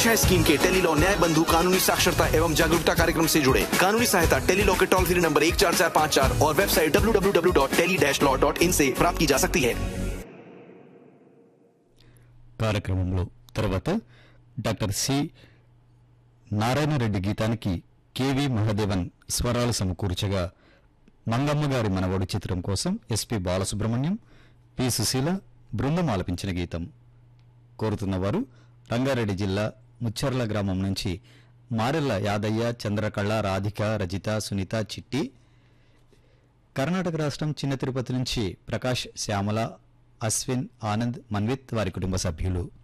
दिशा scheme के Tele-Law न्याय बंधु कानूनी साक्षरता एवं जागरूकता कार्यक्रम से जुड़े कानूनी सहायता टेलीलॉ के टोल फ्री नंबर एक चार चार पाँच चार और website W W W dot tele dash law dot in से प्राप्त की जा सकती है కార్యక్రమంలో తర్వాత doctor C Narayana Reddy గీతానికి KV Mahadevan స్వరాలు సమకూర్చగా మంగమ్మ గారి మనవడు చిత్రం కోసం ఎస్పి బాలసుబ్రహ్మణ్యం పి సుశీల బృందం ఆలపించిన గీతం కోరుతున్నవారు రంగారెడ్డి జిల్లా ముచ్చర్ల గ్రామం నుంచి మారెల్ల యాదయ్య చంద్రకళ రాధిక రజిత సునీత చిట్టి కర్ణాటక రాష్ట్రం చిన్న తిరుపతి నుంచి ప్రకాష్ శ్యామల అశ్విన్ ఆనంద్ మన్విత్ వారి కుటుంబ సభ్యులు